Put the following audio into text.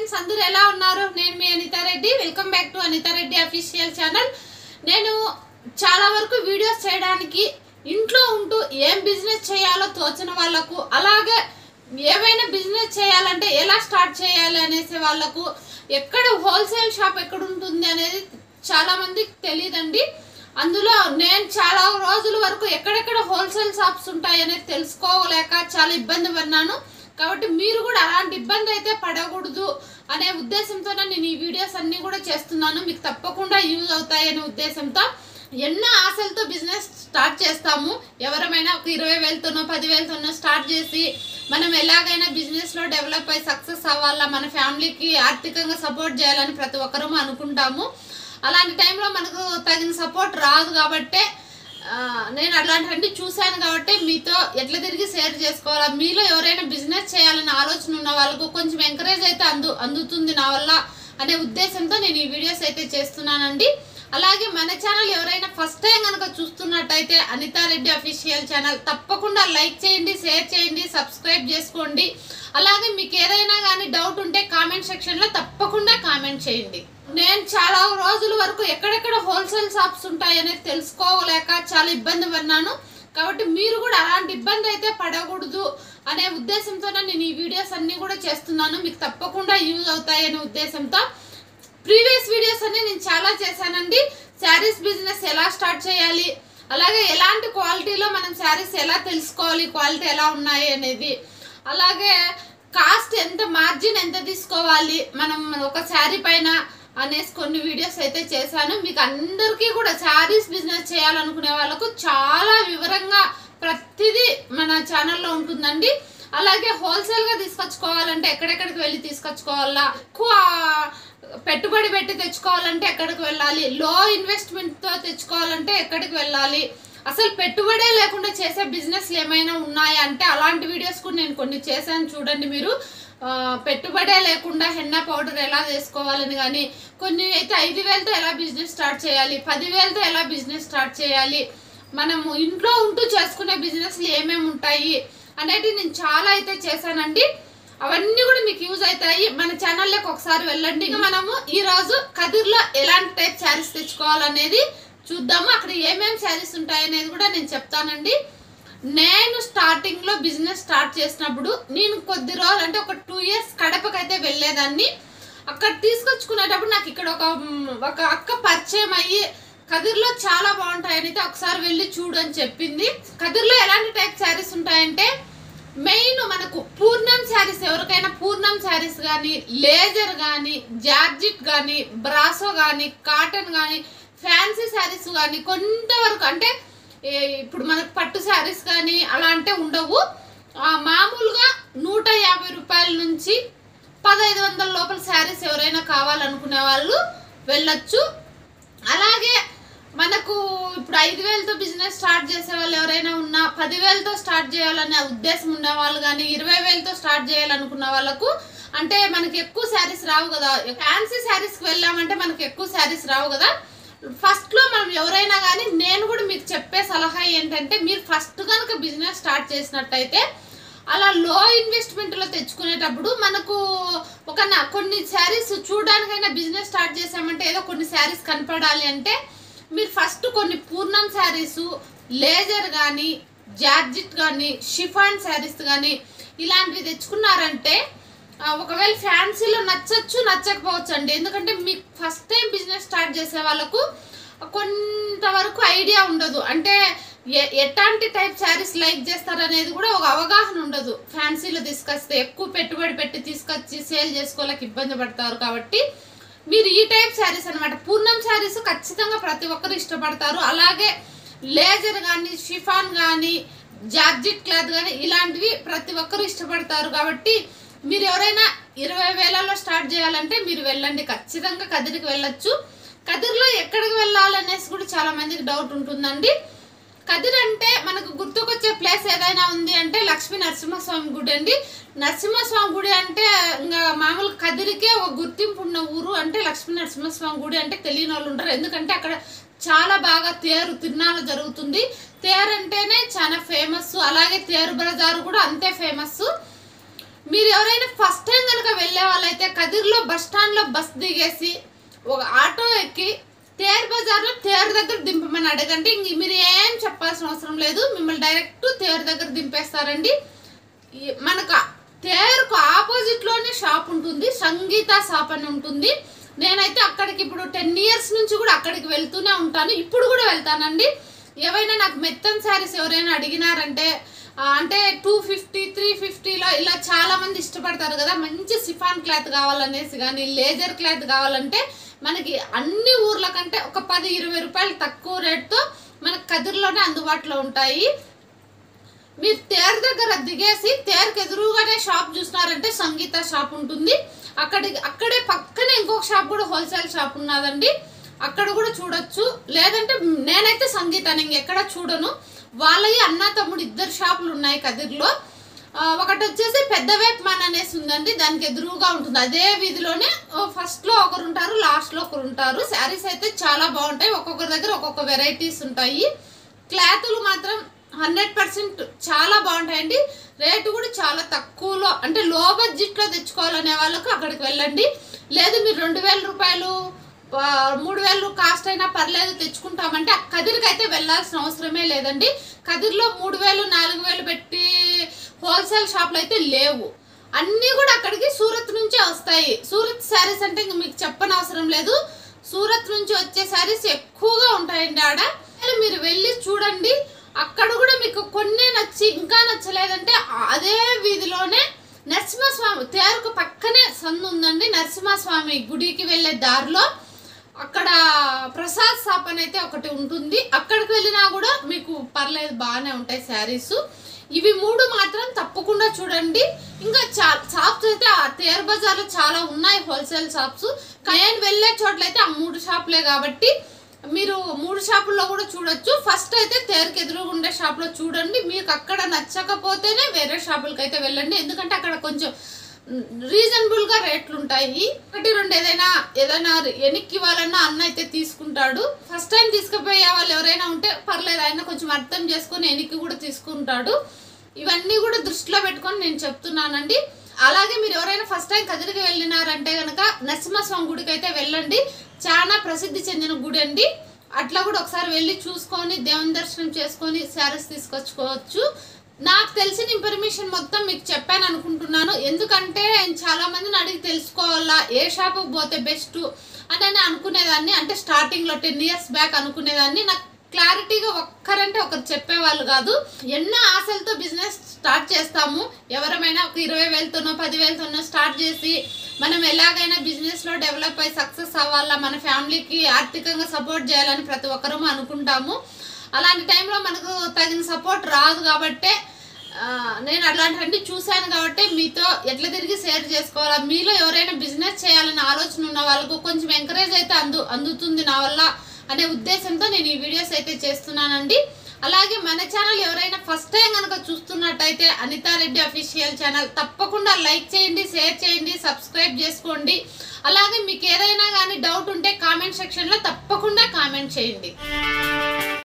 friends అందరూ ఎలా ఉన్నారు నేను మీ Anitha Reddy welcome back to Anitha Reddy official channel నేను చాలా వరకు వీడియోస్ చేయడానికి ఇంట్లో ఉంటూ ఏం బిజినెస్ చేయాలో తోచిన వాళ్ళకు అలాగే ఏవైనా బిజినెస్ చేయాలంటే ఎలా స్టార్ట్ చేయాలి అనేసి వాళ్ళకు ఎక్కడ హోల్సేల్ షాప్ ఎక్కడ ఉంటుంది అనేది చాలా మందికి తెలియదండి అందులో నేను చాలా రోజుల వరకు ఎక్కడెక్కడ హోల్సేల్ షాప్స్ ఉంటాయి అనేది తెలుసుకోలేక చాలా ఇబ్బంది పడినాను కాబట్టి మీరు కూడా అలాంటి ఇబ్బంది అయితే పడకూడదు అనే ఉద్దేశంతోనే నేను ఈ వీడియోస్ అన్నీ కూడా చేస్తున్నాను మీకు తప్పకుండా యూజ్ అవుతాయి అనే ఉద్దేశంతో ఎన్నో ఆశలతో బిజినెస్ స్టార్ట్ చేస్తాము ఎవరమైనా ఒక ఇరవై వేలతోనో పదివేలతోనో స్టార్ట్ చేసి మనం ఎలాగైనా బిజినెస్లో డెవలప్ అయ్యి సక్సెస్ అవ్వాలా మన ఫ్యామిలీకి ఆర్థికంగా సపోర్ట్ చేయాలని ప్రతి ఒక్కరూ అనుకుంటాము అలాంటి టైంలో మనకు తగిన సపోర్ట్ రాదు కాబట్టే ఆ, నేను అట్లాంటివన్నీ చూశాను కాబట్టి మీతో ఎట్లా తిరిగి షేర్ చేసుకోవాలా మీలో ఎవరైనా బిజినెస్ చేయాలనే ఆలోచన ఉన్న వాళ్ళకు కొంచెం ఎంకరేజ్ అయితే అందు అందుతుంది నా వల్ల అనే ఉద్దేశంతో నేను ఈ వీడియోస్ అయితే చేస్తున్నానండి అలాగే మన ఛానల్ ఎవరైనా ఫస్ట్ టైం కనుక చూస్తున్నట్టయితే అనితారెడ్డి అఫీషియల్ ఛానల్ తప్పకుండా లైక్ చేయండి షేర్ చేయండి సబ్స్క్రైబ్ చేసుకోండి అలాగే మీకు ఏదైనా కానీ డౌట్ ఉంటే కామెంట్ సెక్షన్లో తప్పకుండా కామెంట్ చేయండి నేను చాలా రోజుల వరకు ఎక్కడెక్కడ హోల్సేల్ షాప్స్ ఉంటాయనేది తెలుసుకోలేక చాలా ఇబ్బంది పడినాను కాబట్టి మీరు కూడా అలాంటి ఇబ్బంది అయితే పడకూడదు అనే ఉద్దేశంతోనే నేను ఈ వీడియోస్ అన్నీ కూడా చేస్తున్నాను మీకు తప్పకుండా యూజ్ అవుతాయి అనే ఉద్దేశంతో ప్రీవియస్ వీడియోస్ అన్ని నేను చాలా చేశానండి శారీస్ బిజినెస్ ఎలా స్టార్ట్ చేయాలి అలాగే ఎలాంటి క్వాలిటీలో మనం శారీస్ ఎలా తెలుసుకోవాలి క్వాలిటీ ఎలా ఉన్నాయి అనేది అలాగే కాస్ట్ ఎంత మార్జిన్ ఎంత తీసుకోవాలి మనం ఒక శారీ పైన అనేసి కొన్ని వీడియోస్ అయితే చేశాను మీకు అందరికీ కూడా శారీస్ బిజినెస్ చేయాలనుకునే వాళ్ళకు చాలా వివరంగా ప్రతిదీ మన ఛానల్లో ఉంటుందండి అలాగే హోల్సేల్గా తీసుకొచ్చుకోవాలంటే ఎక్కడెక్కడికి వెళ్ళి తీసుకొచ్చుకోవాలా ఎక్కువ పెట్టుబడి పెట్టి తెచ్చుకోవాలంటే ఎక్కడికి వెళ్ళాలి లో ఇన్వెస్ట్మెంట్తో తెచ్చుకోవాలంటే ఎక్కడికి వెళ్ళాలి అసలు పెట్టుబడే లేకుండా చేసే బిజినెస్లు ఏమైనా ఉన్నాయా అంటే అలాంటి వీడియోస్ కూడా నేను కొన్ని చేశాను చూడండి మీరు ఆ, పెట్టుబడే లేకుండా హెన్న పౌడర్ ఎలా చేసుకోవాలని కానీ కొన్ని అయితే ఐదు వేలతో ఎలా బిజినెస్ స్టార్ట్ చేయాలి పదివేలతో ఎలా బిజినెస్ స్టార్ట్ చేయాలి మనము ఇంట్లో ఉంటూ చేసుకునే బిజినెస్లు ఏమేమి ఉంటాయి అనేటివి నేను చాలా అయితే చేశానండి అవన్నీ కూడా మీకు యూజ్ అవుతాయి మన ఛానల్లోకి ఒకసారి వెళ్ళండి ఇంకా మనము ఈ రోజు కదిర్లో ఎలాంటి టైప్ శారీస్ తెచ్చుకోవాలనేది చూద్దాము అక్కడ ఏమేమి శారీస్ ఉంటాయి అనేది కూడా నేను చెప్తానండి నేను స్టార్టింగ్ లో బిజినెస్ స్టార్ట్ చేసినప్పుడు నేను కొద్ది రోజులు అంటే ఒక టూ ఇయర్స్ కడపకైతే వెళ్ళేదాన్ని అక్కడ తీసుకొచ్చుకునేటప్పుడు నాకు ఇక్కడ ఒక మ్, ఒక అక్క పరిచయం అయ్యి కదిర్లో చాలా బాగుంటాయని అయితే ఒకసారి వెళ్ళి చూడు అని చెప్పింది కదిర్లో ఎలాంటి టైప్ శారీస్ ఉంటాయంటే మెయిన్ మనకు పూర్ణం శారీస్ ఎవరికైనా పూర్ణం శారీస్ కానీ లేజర్ కానీ జార్జిట్ కానీ బ్రాసో కానీ కాటన్ కానీ ఫ్యాన్సీ శారీస్ కానీ కొంతవరకు అంటే ఏ, ఇప్పుడు మనకు పట్టు శారీస్ కానీ అలా అంటే ఉండవు ఆ, మామూలుగా నూట యాభై రూపాయల నుంచి పదహైదు వందల లోపల శారీస్ ఎవరైనా కావాలనుకునే వాళ్ళు వెళ్ళొచ్చు అలాగే మనకు ఇప్పుడు ఐదు వేలతో బిజినెస్ స్టార్ట్ చేసే వాళ్ళు ఎవరైనా ఉన్నా పదివేలతో స్టార్ట్ చేయాలనే ఉద్దేశం ఉన్న వాళ్ళు కానీ ఇరవై వేలతో స్టార్ట్ చేయాలనుకున్న వాళ్ళకు అంటే మనకి ఎక్కువ శారీస్ రావు కదా ఫ్యాన్సీ శారీస్కి వెళ్ళామంటే మనకి ఎక్కువ శారీస్ రావు కదా ఫస్ట్లో మనం ఎవరైనా కానీ నేను కూడా మీకు చెప్పే సలహా ఏంటంటే మీరు ఫస్ట్ కనుక బిజినెస్ స్టార్ట్ చేసినట్టయితే అలా లో ఇన్వెస్ట్మెంట్లో తెచ్చుకునేటప్పుడు మనకు ఒక నా- కొన్ని శారీస్ చూడడానికైనా బిజినెస్ స్టార్ట్ చేసామంటే ఏదో కొన్ని శారీస్ కనపడాలి అంటే మీరు ఫస్ట్ కొన్ని పూర్ణం శారీస్ లేజర్ కానీ జార్జిట్ కానీ షిఫాన్ శారీస్ కానీ ఇలాంటివి తెచ్చుకున్నారంటే ఆ, ఒకవేళ ఫ్యాన్సీలో నచ్చచ్చు నచ్చకపోవచ్చు అండి ఎందుకంటే మీకు ఫస్ట్ టైం బిజినెస్ స్టార్ట్ చేసే వాళ్ళకు కొంతవరకు ఐడియా ఉండదు అంటే ఎ- ఎట్లాంటి టైప్ శారీస్ లైక్ చేస్తారనేది కూడా ఒక అవగాహన ఉండదు ఫ్యాన్సీలో తీసుకొస్తే ఎక్కువ పెట్టుబడి పెట్టి తీసుకొచ్చి సేల్ చేసుకోలేక ఇబ్బంది పడతారు కాబట్టి మీరు ఈ టైప్ శారీస్ అన్నమాట పూర్ణం శారీస్ ఖచ్చితంగా ప్రతి ఒక్కరు ఇష్టపడతారు అలాగే లేజర్ కానీ షిఫాన్ కానీ జార్జిట్ క్లాత్ కానీ ఇలాంటివి ప్రతి ఒక్కరు ఇష్టపడతారు కాబట్టి మీరు ఎవరైనా ఇరవై వేలలో స్టార్ట్ చేయాలంటే మీరు వెళ్ళండి ఖచ్చితంగా కదిరికి వెళ్ళొచ్చు కదిరిలో ఎక్కడికి వెళ్ళాలనేసి కూడా చాలా మందికి డౌట్ ఉంటుందండి కదిర్ అంటే మనకు గుర్తుకొచ్చే ప్లేస్ ఏదైనా ఉంది అంటే లక్ష్మీ నరసింహస్వామి గుడి అండి నరసింహస్వామి గుడి అంటే ఇంకా మామూలు కదిరికే ఒక గుర్తింపు ఉన్న ఊరు అంటే లక్ష్మీ నరసింహస్వామి గుడి అంటే తెలియని వాళ్ళు ఉంటారు ఎందుకంటే అక్కడ చాలా బాగా తేరు తిరునాళ్ళు జరుగుతుంది తేరు అంటేనే చాలా ఫేమస్ అలాగే తేరు బజారు కూడా అంతే ఫేమస్ మీరు ఎవరైనా ఫస్ట్ టైం కనుక వెళ్ళే వాళ్ళైతే కదిర్లో బస్ స్టాండ్లో బస్ దిగేసి ఒక ఆటో ఎక్కి తేర్ బజార్లో తేరు దగ్గర దింపమని అడగండి ఇంక మీరు ఏం చెప్పాల్సిన అవసరం లేదు మిమ్మల్ని డైరెక్ట్ తేరు దగ్గర దింపేస్తారండి ఈ- మనకు తేరుకు ఆపోజిట్ లోనే షాప్ ఉంటుంది సంగీత షాప్ అని ఉంటుంది నేనైతే అక్కడికి ఇప్పుడు టెన్ ఇయర్స్ నుంచి కూడా అక్కడికి వెళ్తూనే ఉంటాను ఇప్పుడు కూడా వెళ్తానండి ఏవైనా నాకు మెత్తన్ శారీస్ ఎవరైనా అడిగినారంటే ఆ, అంటే టూ ఫిఫ్టీ త్రీ ఫిఫ్టీలో ఇలా చాలా మంది ఇష్టపడతారు కదా మంచి సిఫాన్ క్లాత్ కావాలనేసి కానీ లేజర్ క్లాత్ కావాలంటే మనకి అన్ని ఊర్ల కంటే ఒక పది ఇరవై రూపాయలు తక్కువ రేట్తో మనకు కదిరిలోనే అందుబాటులో ఉంటాయి మీరు తేరు దగ్గర దిగేసి తేరుకు ఎదురుగానే షాప్ చూసినారంటే సంగీత షాప్ ఉంటుంది అక్కడికి అక్కడే పక్కనే ఇంకొక షాప్ కూడా హోల్సేల్ షాప్ ఉన్నదండి అక్కడ కూడా చూడొచ్చు లేదంటే నేనైతే సంగీతాన్ని ఇంకెక్కడ చూడను వాళ్ళవి అన్న తమ్ముడు ఇద్దరు షాపులు ఉన్నాయి కదిర్లో ఆ, ఒకటి వచ్చేసి పెద్ద వేప్మాన్ అనేసి ఉందండి దానికి ఎదురుగా ఉంటుంది అదే వీధిలోనే ఫస్ట్ లో ఒకరు ఉంటారు లాస్ట్ లో ఒకరు ఉంటారు శారీస్ అయితే చాలా బాగుంటాయి ఒక్కొక్కరి దగ్గర ఒక్కొక్క వెరైటీస్ ఉంటాయి క్లాతులు మాత్రం హండ్రెడ్ పర్సెంట్ చాలా బాగుంటాయండి రేటు కూడా చాలా తక్కువలో అంటే లో బడ్జెట్లో తెచ్చుకోవాలనే వాళ్ళకు అక్కడికి వెళ్ళండి లేదు మీరు రెండు వేల రూపాయలు ఆ, మూడు వేలు కాస్ట్ అయినా పర్లేదు తెచ్చుకుంటామంటే ఆ కదిరికి అయితే వెళ్ళాల్సిన అవసరమే లేదండి కదిరిలో మూడు వేలు నాలుగు వేలు పెట్టి హోల్సేల్ షాప్లు అయితే లేవు అన్నీ కూడా అక్కడికి సూరత్ నుంచే వస్తాయి సూరత్ శారీస్ అంటే ఇంక మీకు చెప్పనవసరం లేదు సూరత్ నుంచి వచ్చే శారీస్ ఎక్కువగా ఉంటాయండి ఆడ మీరు వెళ్ళి చూడండి అక్కడ కూడా మీకు కొన్ని నచ్చి ఇంకా నచ్చలేదంటే అదే వీధిలోనే నరసింహస్వామి తేరుకు పక్కనే సందు ఉందండి నరసింహస్వామి గుడికి వెళ్ళే దారిలో అక్కడ ప్రసాద్ షాప్ అని అయితే ఒకటి ఉంటుంది అక్కడికి వెళ్ళినా కూడా మీకు పర్లేదు బాగానే ఉంటాయి శారీస్ ఇవి మూడు మాత్రం తప్పకుండా చూడండి ఇంకా చా షాప్స్ అయితే ఆ తేర్ బజార్లో చాలా ఉన్నాయి హోల్సేల్ షాప్స్ నేను వెళ్ళే చోట్లయితే ఆ మూడు షాపులే కాబట్టి మీరు మూడు షాపుల్లో కూడా చూడొచ్చు ఫస్ట్ అయితే తేరుకు ఎదురుగా ఉండే షాప్లో చూడండి మీకు అక్కడ నచ్చకపోతేనే వేరే షాపులకి అయితే వెళ్ళండి ఎందుకంటే అక్కడ కొంచెం రీజనబుల్ గా రేట్లు ఉంటాయి ఒకటి రెండు ఏదైనా ఏదైనా వెనక్కి ఇవ్వాలన్నా అన్న అయితే తీసుకుంటాడు ఫస్ట్ టైం తీసుకుపోయే వాళ్ళు ఎవరైనా ఉంటే పర్లేదు ఆయన కొంచెం అర్థం చేసుకొని వెనక్కి కూడా తీసుకుంటాడు ఇవన్నీ కూడా దృష్టిలో పెట్టుకొని నేను చెప్తున్నానండి అలాగే మీరు ఎవరైనా ఫస్ట్ టైం కదిరికి వెళ్ళినారంటే కనుక నరసింహస్వామి గుడికి అయితే వెళ్ళండి చాలా ప్రసిద్ధి చెందిన గుడి అండి అట్లా కూడా ఒకసారి వెళ్ళి చూసుకొని దేవుని దర్శనం చేసుకొని శారీస్ తీసుకొచ్చుకోవచ్చు నాకు తెలిసిన ఇన్ఫర్మేషన్ మొత్తం మీకు చెప్పాను అనుకుంటున్నాను ఎందుకంటే చాలా మందిని అడిగి తెలుసుకోవాలా ఏ షాపుకి పోతే బెస్ట్ అని అని అనుకునేదాన్ని అంటే స్టార్టింగ్లో టెన్ ఇయర్స్ బ్యాక్ అనుకునేదాన్ని నాకు క్లారిటీగా ఒక్కరంటే ఒకరు చెప్పేవాళ్ళు కాదు ఎన్నో ఆశలతో బిజినెస్ స్టార్ట్ చేస్తాము ఎవరమైనా ఒక ఇరవై వేలతోనో పదివేలతోనో స్టార్ట్ చేసి మనం ఎలాగైనా బిజినెస్లో డెవలప్ అయ్యి సక్సెస్ అవ్వాలా మన ఫ్యామిలీకి ఆర్థికంగా సపోర్ట్ చేయాలని ప్రతి ఒక్కరూ అనుకుంటాము అలాంటి టైంలో మనకు తగిన సపోర్ట్ రాదు కాబట్టే ఆ, నేను అలాంటివన్నీ చూశాను కాబట్టి మీతో ఎట్లా తిరిగి షేర్ చేసుకోవాలా మీలో ఎవరైనా బిజినెస్ చేయాలనే ఆలోచన ఉన్న వాళ్ళకు కొంచెం ఎంకరేజ్ అయితే అందు అందుతుంది నా వల్ల అనే ఉద్దేశంతో నేను ఈ వీడియోస్ అయితే చేస్తున్నానండి అలాగే మన ఛానల్ ఎవరైనా ఫస్ట్ టైం కనుక చూస్తున్నట్టయితే అనితారెడ్డి అఫీషియల్ ఛానల్ తప్పకుండా లైక్ చేయండి షేర్ చేయండి సబ్స్క్రైబ్ చేసుకోండి అలాగే మీకు ఏదైనా కానీ డౌట్ ఉంటే కామెంట్ సెక్షన్లో తప్పకుండా కామెంట్ చేయండి